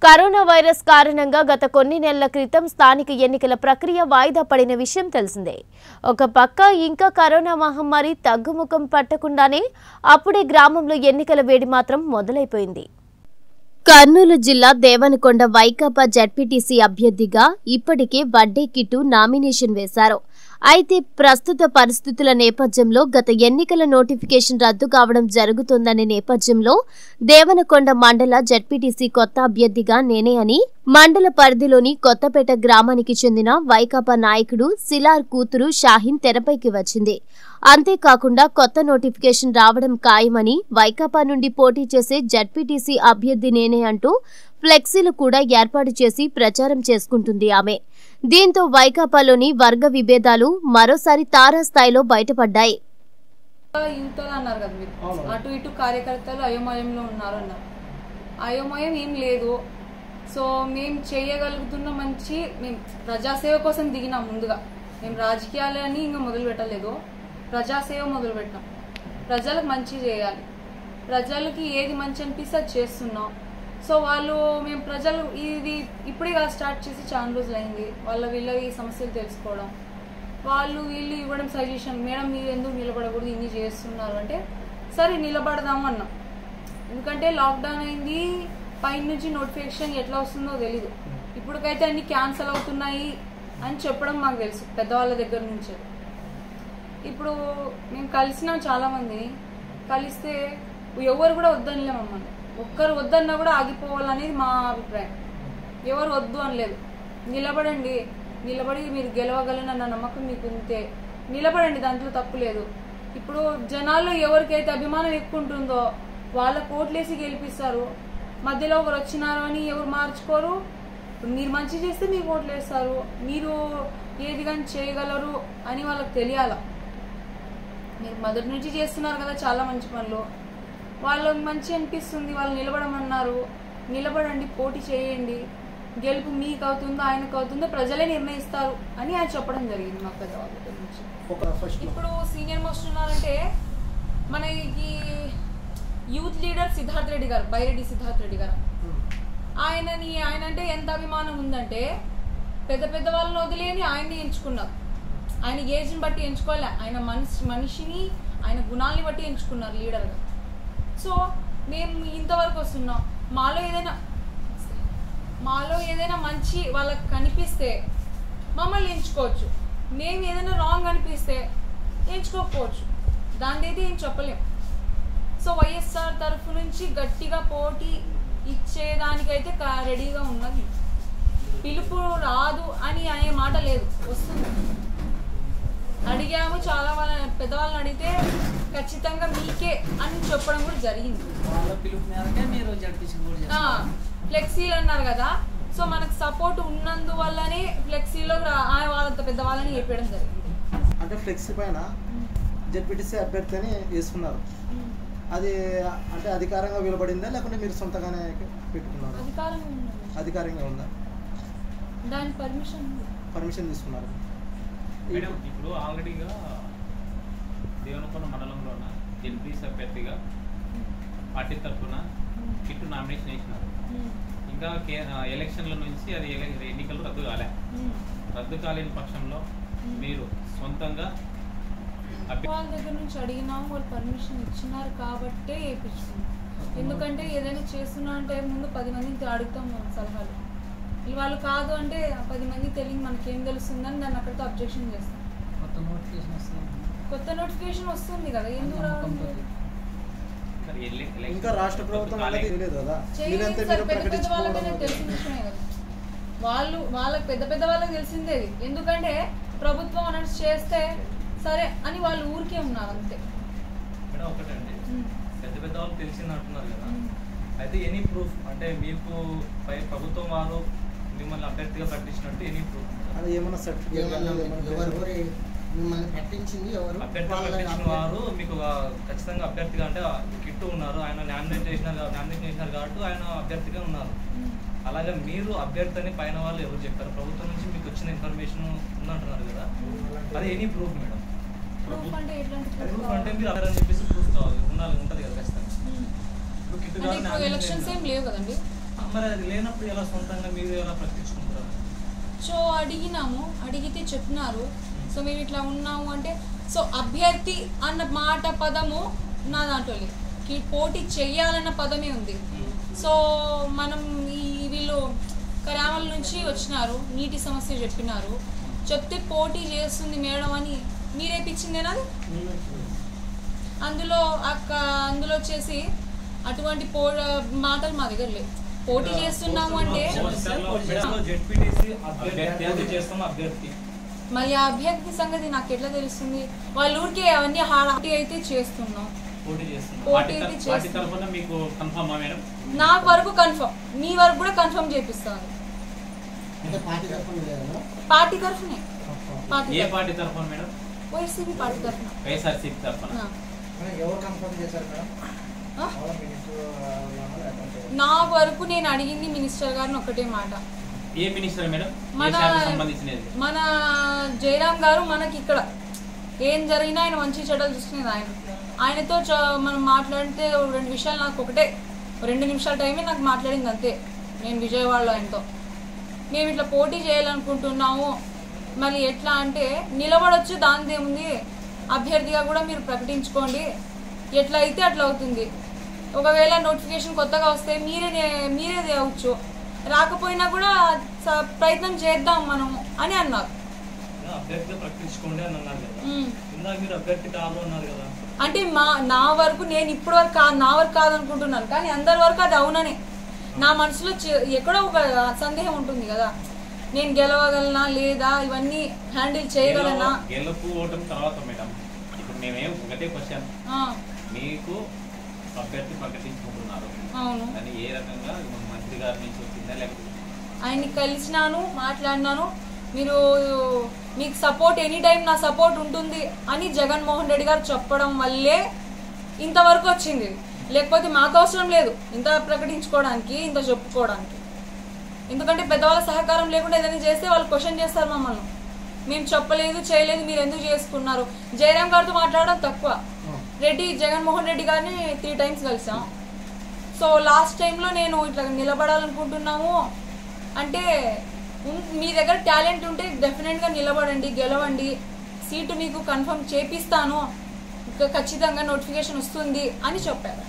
Corona virus కారణంగా గత కొన్ని నెలల క్రితం స్థానిక ఎన్నికల ప్రక్రియ వాయిదా పడిన విషయం తెలిసిందే ఒక పక్క ఇంకా కరోనా మహమ్మారి తగ్గుముఖం పట్టకుండానే అప్పుడే గ్రామంలో ఎన్నికల వేడి మాత్రం మొదలైపోయింది కర్నూలు జిల్లా దేవనకొండ వైకాపా జడ్పీటీసీ అభ్యర్థిగా ఇప్పటికే వడ్డే కిట్టు నామినేషన్ వేశారు అయితే ప్రస్తుత పరిస్థితుల నేపథ్యంలో గత ఎన్నికల నోటిఫికేషన్ రద్దు కావడం జరుగుతోందనే నేపథ్యంలో దేవనకొండ మండల జడ్పీటీసీ కొత్త అభ్యర్థిగా నేనే అని మండల పరిధిలోని కొత్తపేట గ్రామానికి చెందిన వైకాపా నాయకుడు సిలార్ కూతురు షాహీన్ తెరపైకి వచ్చింది అంతేకాకుండా కొత్త నోటిఫికేషన్ రావడం ఖాయమని వైకాపా నుండి పోటీ చేసే జడ్పీటీసీ అభ్యర్థి నేనే అంటూ ఫ్లెక్సీలు కూడా ఏర్పాటు చేసి ప్రచారం చేసుకుంటుంది ఆమె దీంతో వైకాపాలోని వర్గ విభేదాలు మరోసారి తారాస్థాయిలో బయటపడ్డాయి యూత్లో అన్నారు కదా మీరు అటు ఇటు కార్యకర్తలు అయోమయంలో ఉన్నారు అన్నారు అయోమయం ఏం లేదు సో మేము చేయగలుగుతున్న మంచి మేము ప్రజాసేవ కోసం దిగినాం ముందుగా మేము రాజకీయాలని ఇంకా మొదలు పెట్టలేదు ప్రజాసేవ మొదలు పెట్టినాం ప్రజలకు మంచి చేయాలి ప్రజలకి ఏది మంచి అనిపిస్తే అది చేస్తున్నాం సో వాళ్ళు మేము ప్రజలు ఇది ఇప్పుడే కాదు స్టార్ట్ చేసి చాలా రోజులు అయింది వాళ్ళ వీళ్ళవి సమస్యలు తెలుసుకోవడం వాళ్ళు వీళ్ళు ఇవ్వడం సజెషన్ మేడం మీరు ఎందుకు నిలబడకూడదు ఇన్ని చేస్తున్నారు అంటే సరే నిలబడదాము అన్నాం ఎందుకంటే లాక్డౌన్ అయింది పైన నుంచి నోటిఫికేషన్ ఎట్లా వస్తుందో తెలీదు ఇప్పటికైతే అన్ని క్యాన్సిల్ అవుతున్నాయి అని చెప్పడం మాకు తెలుసు పెద్దవాళ్ళ దగ్గర నుంచే ఇప్పుడు మేము కలిసినాం చాలా మందిని కలిస్తే ఎవరు కూడా వద్దనిలే మమ్మల్ని ఒక్కరు వద్దన్నా కూడా ఆగిపోవాలనేది మా అభిప్రాయం ఎవరు వద్దు అనలేదు నిలబడండి నిలబడి మీరు గెలవగలనన్న నమ్మకం మీకు ఉంటే నిలబడండి దాంట్లో తప్పు లేదు ఇప్పుడు జనాల్లో ఎవరికైతే అభిమానం ఎక్కువ ఉంటుందో వాళ్ళ కోట్లేసి గెలిపిస్తారు మధ్యలో ఒకరు వచ్చినారు అని ఎవరు మార్చుకోరు మీరు మంచి చేస్తే మీకు ఓట్లు వేస్తారు మీరు ఏది కానీ చేయగలరు అని వాళ్ళకి తెలియాల మీరు మొదటి నుంచి చేస్తున్నారు కదా చాలా మంచి పనులు వాళ్ళకి మంచి అనిపిస్తుంది వాళ్ళు నిలబడమన్నారు నిలబడండి పోటీ చేయండి గెలుపు మీకు అవుతుందో ఆయనకు అవుతుందో ప్రజలే నిర్ణయిస్తారు అని ఆయన చెప్పడం జరిగింది మాకు పెద్దవాళ్ళ దగ్గర నుంచి ఒక ఫస్ట్ ఇప్పుడు సీనియర్ మోస్ట్ ఉన్నారంటే మనకి యూత్ లీడర్ సిద్ధార్థ్ రెడ్డి గారు బైరెడ్డి సిద్ధార్థ్ రెడ్డి గారు ఆయనని ఆయన అంటే ఎంత అభిమానం ఉందంటే పెద్ద పెద్ద వాళ్ళని వదిలేని ఆయన్ని ఎంచుకున్నారు ఆయన ఏజ్ని బట్టి ఎంచుకోలే ఆయన మనిషి మనిషిని ఆయన గుణాలని బట్టి ఎంచుకున్నారు లీడర్గా సో మేము ఇంతవరకు వస్తున్నాం మాలో ఏదైనా మాలో ఏదైనా మంచి వాళ్ళకి కనిపిస్తే మమ్మల్ని ఎంచుకోవచ్చు మేము ఏదైనా రాంగ్ అనిపిస్తే ఎంచుకోకపోవచ్చు దాని అయితే ఏం చెప్పలేం సో వైఎస్ఆర్ తరఫు నుంచి గట్టిగా పోటీ ఇచ్చేదానికైతే కా- రెడీగా ఉన్నది పిలుపు రాదు అని అనే మాట లేదు వస్తుంది అడిగాము చాలా వాళ్ళ పెద్దవాళ్ళని అడిగితే ఖచ్చితంగా మీకే అని చెప్పడం కూడా జరిగింది వాళ్ళ పిలుపు మేరకే మీరు జడ్పీసీ కూడా ఆ, చేస్తారు ఫ్లెక్సీలు అన్నారు కదా సో మనకు సపోర్ట్ ఉన్నందువల్లనే ఫ్లెక్సీలో రా- ఆ వాళ్ళ పెద్దవాళ్ళని చెప్పడం జరిగింది అంటే ఫ్లెక్సీ పైన జెడ్పీటీసీ అభ్యర్థి అని వేసుకున్నారు అది అంటే అధికారంగా వెలువడిందా లేకుంటే మీరు సొంతగానే పెట్టుకున్నారు అధికారం ఉన్నది. అధికారంగా ఉందా దాని పర్మిషన్ ఉంది. పర్మిషన్ తీసుకున్నారు మేడం ఇప్పుడు ఆల్రెడీగా దేవనకొండ మండలంలోన ఎల్పీసీ అభ్యర్థిగా పార్టీ తరఫున కిట్టు నామినేషన్ వేసినారు ఉమ్, ఇంకా కే ఆ, ఎలక్షన్ల నుంచి అది ఎల- ఎన్నికలు రద్దు కాలే ఉమ్. రద్దు కాలేని పక్షంలో మీరు సొంతంగా అభ్య- వాళ్ళ దగ్గర నుంచి అడిగినాము వాళ్ళు పర్మిషన్ ఇచ్చినారు కాబట్టే వేయించుకున్నాం ఎందుకంటే ఏదైనా చేస్తున్నా అంటే ముందు పది మందిని అడుగుతాం మనం సలహాలు వీళ్ళు వాళ్ళు కాదు అంటే ఆ పది మంది తెలియదు మనకేం తెలుస్తుందని దాన్ని అక్కడితో అబ్జెక్షన్ చేస్తాం కొత్త నోటిఫికేషన్ వస్తుంది కొత్త నోటిఫికేషన్ వస్తుంది కదా ఎందుకు రావడం లేదు? మరి ఎల్లి- ఎలక్షన్ ఇంకా రాష్ట్ర ప్రభుత్వం రద్దు అనేది కాలే. తెలియదు కదా చేయలేదు మీరంతా సార్, మీరు పెద్ద పెద్ద వాళ్ళకైనా ప్రకటించుకోవడం తెలిసిన విషయమే కదా వాళ్ళు వాళ్ళకి పెద్ద పెద్ద వాళ్ళకి తెలిసిందే ఇది. ఎందుకంటే ప్రభుత్వం అనౌన్స్ చేస్తే సరే అని వాళ్ళు ఊరికే ఉన్నారు అంతే మేడం ఒకటండి ఉమ్, పెద్ద పెద్ద వాళ్ళు తెలిసింది అంటున్నారు కదా ఉమ్. అయితే ఎనీ ప్రూఫ్ అంటే మీకు పై ప్రభుత్వం వారు మిమ్మల్ని అభ్యర్థిగా ప్రకటించినట్టు ఎనీ ప్రూఫ్ అది ఏమైనా సర్టిఫికేట్ ఏమన్నా ఎవరు కూడా మిమ్మల్ని ప్రకటించింది ఎవరు అభ్యర్థిగా వాళ్ళ ప్రకటించిన వారు మీకు ఒక ఖచ్చితంగా అభ్యర్థిగా అంటే కిట్టు ఉన్నారు ఆయన నామినేట్ చేసినారు నామినేట్ చేసినారు కాబట్టి ఆయన అభ్యర్థిగా ఉన్నారు అలాగే మీరు అభ్యర్థి అని పైన వాళ్ళు ఎవరు చెప్పారు ప్రభుత్వం నుంచి మీకు వచ్చిన ఇన్ఫర్మేషన్ ఉందంటున్నారు కదా అది ఎనీ ప్రూఫ్ మేడం ప్రూఫ్ అంటే ఎట్లాంటి ప్రూఫ్ ప్రూఫ్ అంటే మీరు అభ్యర్థి అని చెప్పేసి ప్రూఫ్ కావాలి ఉండాలి ఉంటుంది కదా ఖచ్చితంగా ఉమ్. ఇప్పుడు కిట్టు అంటే గారు ఇప్పుడు nominate ఎలక్షన్స్ ఏం చేసినారు. లేవు కదండి మరి అది లేనప్పుడు ఎలా సొంతంగా మీరు ఎలా ప్రకటించుకుంటారు సో అడిగినాము అడిగితే చెప్పినారు సో మేము ఇట్లా ఉన్నాము అంటే సో అభ్యర్థి అన్న మాట పదము నా దాంట్లో లేదు కి- పోటీ చెయ్యాలన్న పదమే ఉంది సో మనం ఈ వీళ్ళు కరామల నుంచి వచ్చినారు నీటి సమస్య చెప్పినారు చెప్తే పోటీ చేస్తుంది మేడం అని మీరేపించిందేనా అది? అందులో అక్క అందులో వచ్చేసి అటువంటి పో మాటలు మా దగ్గర లేవు పోటీ చేస్తున్నాము అంటే జెడ్పీటీసీ అభ్యర్థి చేస్తున్న అభ్యర్థి మరి ఆ అభ్యర్థి సంగతి నాకు ఎట్లా తెలుస్తుంది వాళ్ళ ఊరికి అవన్నీ హాడీ అయితే చేస్తున్నాం పోటీ చేస్తున్నారు పోటీ పార్టీ అయితే తర- పార్టీ చేస్తున్నాం తరఫున మీకు కన్ఫర్మా మేడం నా వరకు కన్ఫర్మ్ మీ వరకు కూడా కన్ఫర్మ్ చేపిస్తాను అంటే పార్టీ తరఫున లేదా పార్టీ తరఫునే పార్టీ ఏ తరఫున. పార్టీ తరఫున మేడం వైసీపీ పార్టీ తరఫున వైఎస్ఆర్సీపీ తరఫున ఆ. ఎవరు కన్ఫర్మ్ చేశారు మేడం ఆ? వాళ్ళ మినిస్టర్ లేకుంటే నా వరకు నేను అడిగింది మినిస్టర్ గారిని ఒకటే మాట ఏ మినిస్టర్ మేడం ఏ మన శాఖకు సంబంధించినది మన జయరాం గారు మనకి ఇక్కడ ఏం జరిగినా ఆయన మంచి చెడ్డలు చూసుకునేది ఆయన ఆయనతో చ- మనం మాట్లాడితే ఓ రెండు విషయాలు నాకు ఒకటే ఓ రెండు నిమిషాల టైమే నాకు మాట్లాడింది అంతే నేను విజయవాడలో ఆయనతో మేము ఇట్లా పోటీ చేయాలనుకుంటున్నాము మరి ఎట్లా అంటే నిలబడొచ్చు దానిది ఏముంది అభ్యర్థిగా కూడా మీరు ప్రకటించుకోండి ఎట్లా అయితే అట్లా అవుతుంది ఒకవేళ నోటిఫికేషన్ కొత్తగా వస్తే మీరే నే- మీరే తేవచ్చు రాకపోయినా కూడా స- ప్రయత్నం చేద్దాం మనము అని అన్నారు అభ్యర్థిగా ప్రకటించుకోండి అని అన్నారు కదా ఉమ్. ఇందాక మీరు అభ్యర్థి కాదు అన్నారు కదా అంటే మా నా వరకు నేను ఇప్పటి వరకు కా- నా వరకు కాదనుకుంటున్నాను కానీ అందరి వరకు అది అవుననే నా మనసులో చి- ఎక్కడో ఒక సందేహం ఉంటుంది కదా నేను గెలవగలనా లేదా ఇవన్నీ హ్యాండిల్ చేయగలనా గెలవ- గెలుపు ఓటమి తర్వాత మేడం ఇప్పుడు మేమేం ఒకటే క్వశ్చన్ ఆ, మీకు అభ్యర్థి ప్రకటించుకుంటున్నారు అవును దాన్ని ఏ రకంగా మన మంత్రి గారి నుంచి వచ్చిందా లేకపోతే ఆయన్ని కలిసినాను మాట్లాడినాను మీరు మీకు సపోర్ట్ ఎనీ టైం నా సపోర్ట్ ఉంటుంది అని జగన్మోహన్ రెడ్డి గారు చెప్పడం వల్లే ఇంతవరకు వచ్చింది లేకపోతే మాకు అవసరం లేదు ఇంత ప్రకటించుకోవడానికి ఇంత చెప్పుకోవడానికి ఎందుకంటే పెద్దవాళ్ళ సహకారం లేకుండా ఏదైనా చేస్తే వాళ్ళు క్వశ్చన్ చేస్తారు మమ్మల్ని మేము చెప్పలేదు చేయలేదు మీరు ఎందుకు చేసుకున్నారు జయరాం గారితో మాట్లాడడం తక్కువ రెడ్డి జగన్మోహన్ రెడ్డి గారిని త్రీ టైమ్స్ కలిసాం సో లాస్ట్ టైంలో నేను ఇట్లా నిలబడాలనుకుంటున్నాము అంటే ఉన్- మీ దగ్గర టాలెంట్ ఉంటే డెఫినెట్గా నిలబడండి గెలవండి సీటు మీకు కన్ఫర్మ్ చేపిస్తాను ఇంకా ఖచ్చితంగా నోటిఫికేషన్ వస్తుంది అని చెప్పారు